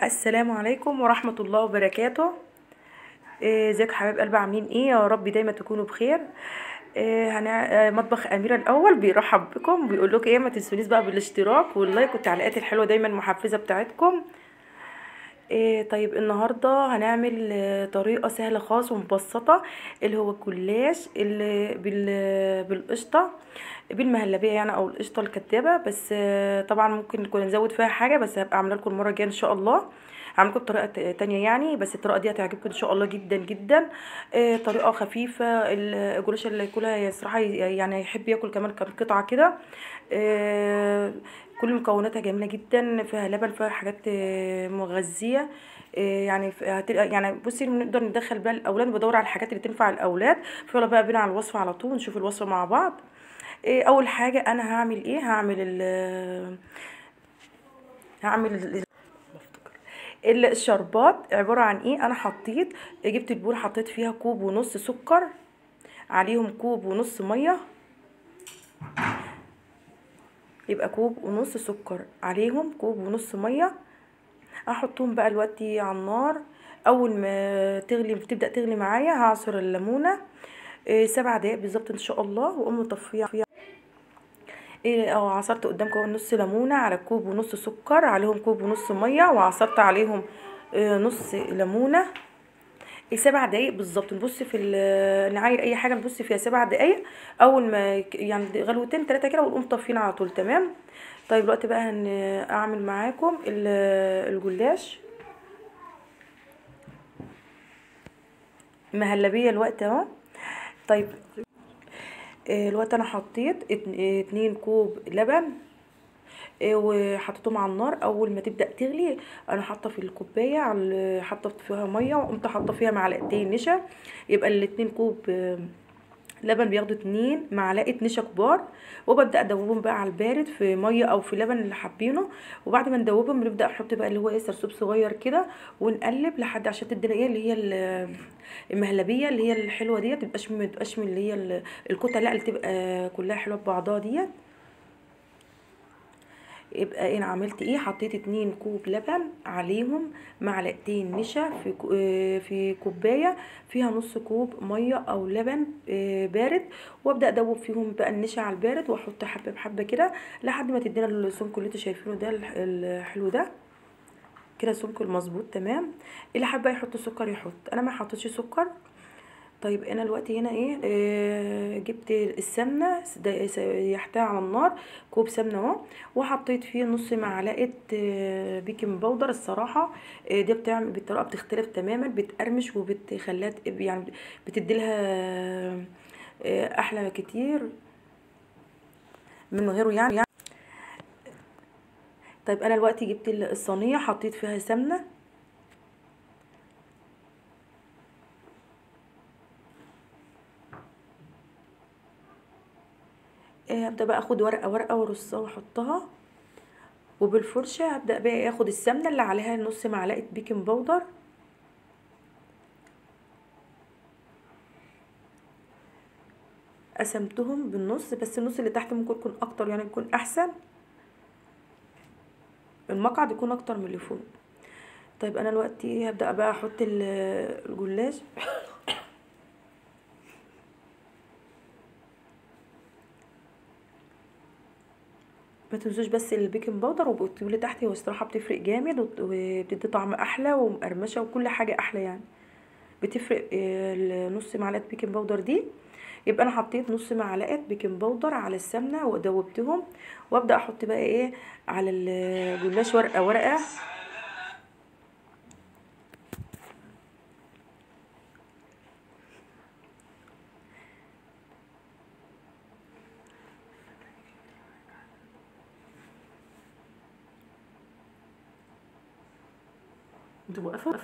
السلام عليكم ورحمة الله وبركاته إيه، ازيكم يا حبايب قلبي عاملين ايه يا رب دايما تكونوا بخير إيه، هنع... آه، مطبخ أميرة الأول بيرحب بكم بيقول لكم ايه ما تنسونيش بقى بالاشتراك واللايك والتعليقات الحلوة دايما المحفزة بتاعتكم إيه طيب النهارده هنعمل آه، طريقة سهلة خالص ومبسطة اللي هو الجلاش اللي بال... بالقشطة بالمهلبية يعني او القشطة الكدابة بس آه، طبعا ممكن نكون نزود فيها حاجة بس هبقى عاملة لكم المرة الجاية ان شاء الله هعمل لكم بطريقة ت- تانية يعني بس الطريقة دي هتعجبكم ان شاء الله جدا جدا آه، طريقة خفيفة الجلاش اللي ياكلها هي صراحة يعني يحب ياكل كمان كام قطعة كده آه، كل مكوناتها جميلة جدا فيها لبن فيها حاجات آه، مغذية آه، يعني ف- هت- يعني بصي نقدر ندخل بقى الاولاد بدور على الحاجات اللي تنفع الاولاد فيلا بقى بينا على الوصفة على طول نشوف الوصفة مع بعض إيه اول حاجة انا هعمل ايه هعمل ال هعمل ال- ال- الشربات عبارة عن ايه انا حطيت جبت البول حطيت فيها كوب ونص سكر عليهم كوب ونص مية يبقى كوب ونص سكر عليهم كوب ونص مية احطهم بقى دلوقتي على النار اول ما تغلي تبدأ تغلي معايا هعصر الليمونة إيه سبع دقايق بالظبط ان شاء الله واقوم مطفيها ايه اه عصرت قدامكم اهو نص ليمونه على كوب ونص سكر عليهم كوب ونص ميه وعصرت عليهم آه، نص ليمونه إيه سبع دقايق بالظبط نبص في ال- نعاير اي حاجه نبص فيها سبع دقايق اول ما يك- يعني غلوتين ثلاثه كده ونقوم طافيين على طول تمام طيب دلوقتي بقى هن اعمل معاكم ال- الجلاش مهلبيه الوقت اهو طيب آه، الوقت انا حطيت ات- آه، اتنين كوب لبن آه، وحطيتهم على النار اول ما تبدا تغلي انا حاطه في الكوبايه على حاطه فيها ميه وقمت حاطه فيها معلقتين نشا يبقى الاتنين كوب آه، لبن بياخدوا اتنين معلقه نشا كبار وببدا ادوبهم بقى على البارد في ميه او في لبن اللي حابينه وبعد ما ندوبهم بنبدا نحط بقى اللي هو ايه سرسوب صغير كده ونقلب لحد عشان تدينا ايه اللي هي ال- المهلبيه اللي هي الحلوه دي متبقاش متبقاش من اللي هي ال- الكتل لا اللي تبقى كلها حلوه ببعضها ديت يبقى انا عملت ايه حطيت اتنين كوب لبن عليهم معلقتين نشا في كو- آه، في كوبايه فيها نص كوب ميه او لبن آه، بارد وابدا ادوب فيهم بقى النشا على البارد واحط حبه بحبه كده لحد ما تدينا السمك اللي انتوا شايفينه ده الح- الحلو ده كده سمك المظبوط تمام اللي حابه يحط سكر يحط انا ما حطيتش سكر طيب انا دلوقتي هنا ايه آه جبت السمنه س- سيحتها على النار كوب سمنه اهو وحطيت فيه نص معلقه آه بيكنج باودر الصراحه آه دي بتعمل بالطريقه بتختلف تماما بتقرمش وبتخليها ت- يعني بتدي لها آه احلى كتير من غيره يعني يعني طيب انا دلوقتي جبت الصينيه حطيت فيها سمنه آه، هبدا بقى اخد ورقه ورقه وارصها واحطها وبالفرشه هبدا بقى اخد السمنه اللي عليها نص معلقه بيكنج باودر قسمتهم بالنص بس النص اللي تحت ممكن يكون اكتر يعني يكون احسن المقعد يكون اكتر من اللي فوق طيب انا دلوقتي هبدا بقى احط ال- الجلاش ما تنسوش بس البيكنج باودر وبتقولي تحت هو الصراحه بتفرق جامد وبت- وبتدي طعم احلى ومقرمشه وكل حاجه احلى يعني بتفرق آه، النص معلقه بيكنج باودر دي يبقى انا حطيت نص معلقه بيكنج باودر على السمنه ودوبتهم وابدا احط بقى ايه على الجلاش ورقه ورقه انت واقفه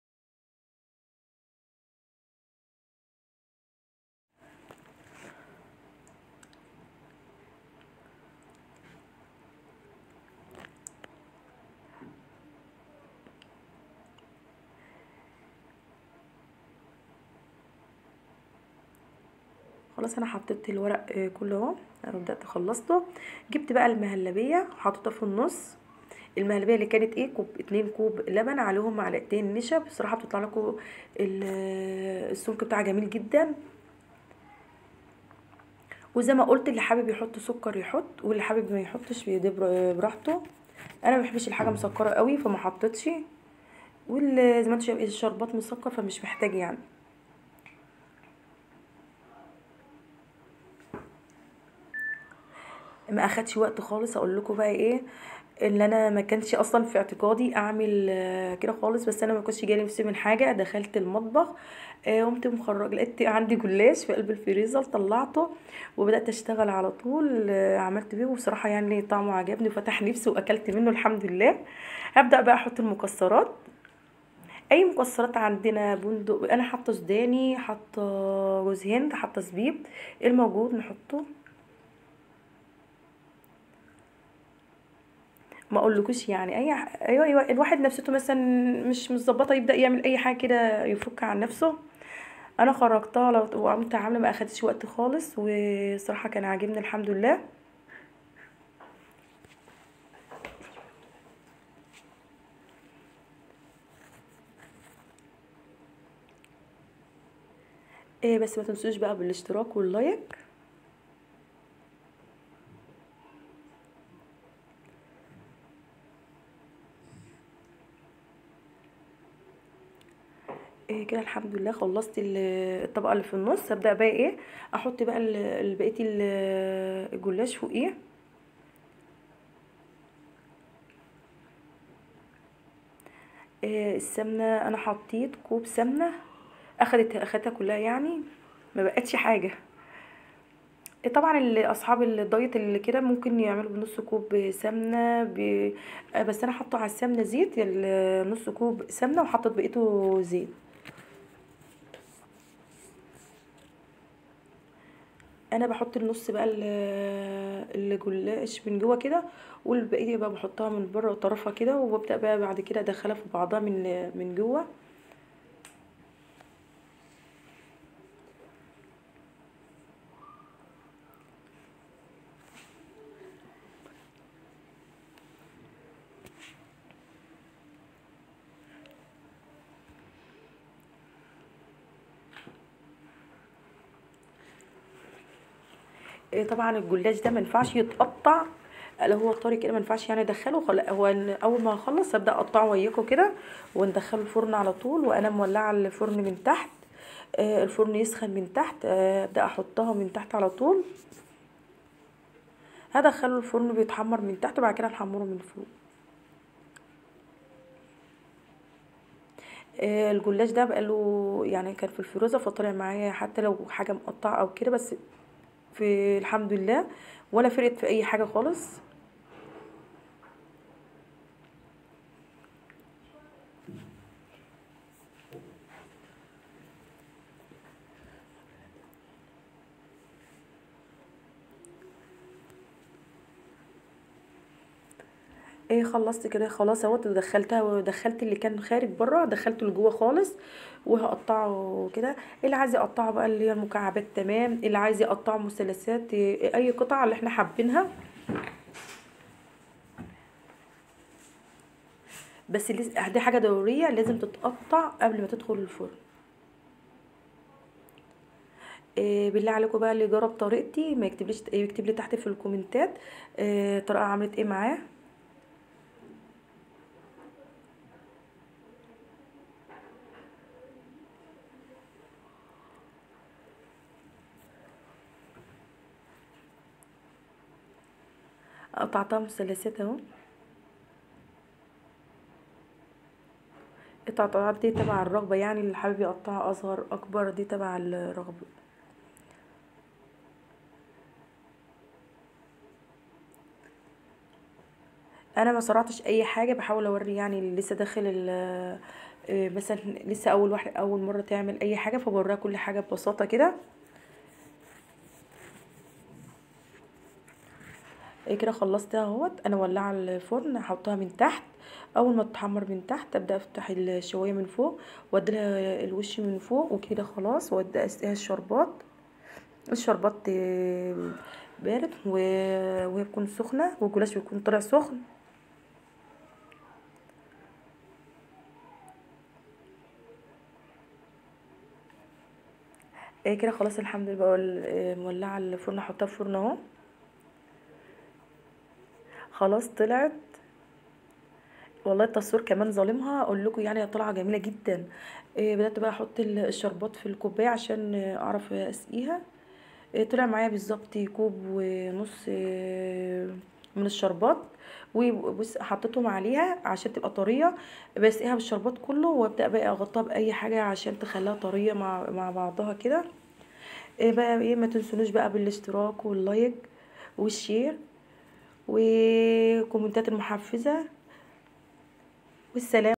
خلاص انا حطيت الورق آه، كله اهو انا بدات خلصته جبت بقى المهلبيه حطيتها في النص المهلبيه اللي كانت ايه كوب اتنين كوب لبن عليهم معلقتين نشا بصراحه بتطلع لكم ال- السمك بتاعها جميل جدا وزي ما قلت اللي حابب يحط سكر يحط واللي حابب ما يحطش بيديه بر- براحته انا ما بحبش الحاجه مسكره قوي فما حطيتش واللي زي ما انتم شايفين الشربات مسكر فمش محتاج يعني ما اخدش وقت خالص اقول لكم بقى ايه اللي انا ما كانش اصلا في اعتقادي اعمل آه، كده خالص بس انا ما كنتش جاي نفسي من حاجه دخلت المطبخ آه، قمت مخرج لقيت عندي جلاش في قلب الفريزر طلعته وبدات اشتغل على طول آه، عملت بيه وبصراحه يعني طعمه عجبني وفتح نفسي واكلت منه الحمد لله هبدا بقى احط المكسرات اي مكسرات عندنا بندق انا حاطه سوداني حاطه جوز هند حاطه زبيب إيه الموجود نحطه ما اقولكوش يعني اي ح- ايوه ايوه الواحد نفسيته مثلا مش متظبطه يبدا يعمل اي حاجه كده يفك عن نفسه انا خرجتها لو وقمت عامله ما اخدتش وقت خالص وصراحه كان عاجبني الحمد لله إيه بس ما تنسوش بقى بالاشتراك واللايك إيه كده الحمد لله خلصت ال- الطبقه اللي في النص هبدا بقى ايه احط بقى ال- ال- بقيه ال- الجلاش فوقيه إيه السمنه انا حطيت كوب سمنه اخدت اخدتها كلها يعني ما بقتش حاجه إيه طبعا اللي اصحاب الدايت اللي كده ممكن يعملوا بنص كوب سمنه ب... آه، بس انا حاطه على السمنه زيت ال- نص كوب سمنه وحطيت بقيته زيت انا بحط النص بقى ال- الجلاش من جوه كده والبقيه بقى بحطها من بره طرفها كده وببدا بقى بعد كده ادخلها في بعضها من من جوه إيه طبعا الجلاش ده ما ينفعش يتقطع لو هو طري كده ما ينفعش يعني ادخله خل... هو إن- اول ما اخلص ابدا اقطعه وياكم كده وندخله الفرن على طول وانا مولعه الفرن من تحت آه الفرن يسخن من تحت آه ابدا احطها من تحت على طول هدخله الفرن بيتحمر من تحت وبعد كده نحمره من فوق آه الجلاش ده بقاله يعني كان في الفريزر فطلع معايا حتى لو حاجه مقطعه او كده بس في الحمد لله ولا فرقت في اي حاجه خالص ايه خلصت كده خلاص اهوت دخلتها ودخلت اللي كان خارج بره دخلته لجوه خالص وهقطعه كده اللي عايز يقطعه بقى اللي هي المكعبات تمام اللي عايز يقطعه مثلثات إيه، اي قطعه اللي احنا حابينها بس لز- دي حاجه ضروريه لازم تتقطع قبل ما تدخل الفرن إيه بالله عليكم بقى اللي جرب طريقتي ما يكتبليش يكتب لي تحت في الكومنتات إيه طريقه عملت ايه معاه قطعتها مثلثات اهو التقطيعات دي تبع الرغبة يعني اللي حابب يقطعها أصغر أكبر دي تبع الرغبة أنا ما صرعتش أي حاجة بحاول أوري يعني اللي لسه داخل ال آه، مثلا لسه أول واحد أول مرة تعمل أي حاجة فبوريها كل حاجة ببساطة كده إيه كده خلصت اهوت انا ولعه الفرن هحطها من تحت اول ما تتحمر من تحت ابدا افتح الشوايه من فوق واديلها الوش من فوق وكده خلاص وابدا اسقيها الشربات الشربات آه، بارد و- وهي بتكون سخنه والجلاش بيكون طالع سخن إيه كده خلاص الحمد لله بقول إيه مولعه الفرن احطها في الفرن اهو خلاص طلعت والله التصوير كمان ظالمها اقول لكم يعني هي طالعه جميله جدا إيه بدات بقى احط ال- الشربات في الكوبايه عشان آه، اعرف اسقيها إيه طلع معايا بالظبط كوب ونص آه، من الشربات وبص حطيتهم عليها عشان تبقى طريه بسقيها بالشربات كله وابدا بقى اغطيها باي حاجه عشان تخليها طريه مع مع بعضها كده إيه بقى ايه ما تنسونوش بقى بالاشتراك واللايك والشير وكومنتات المحفزه والسلام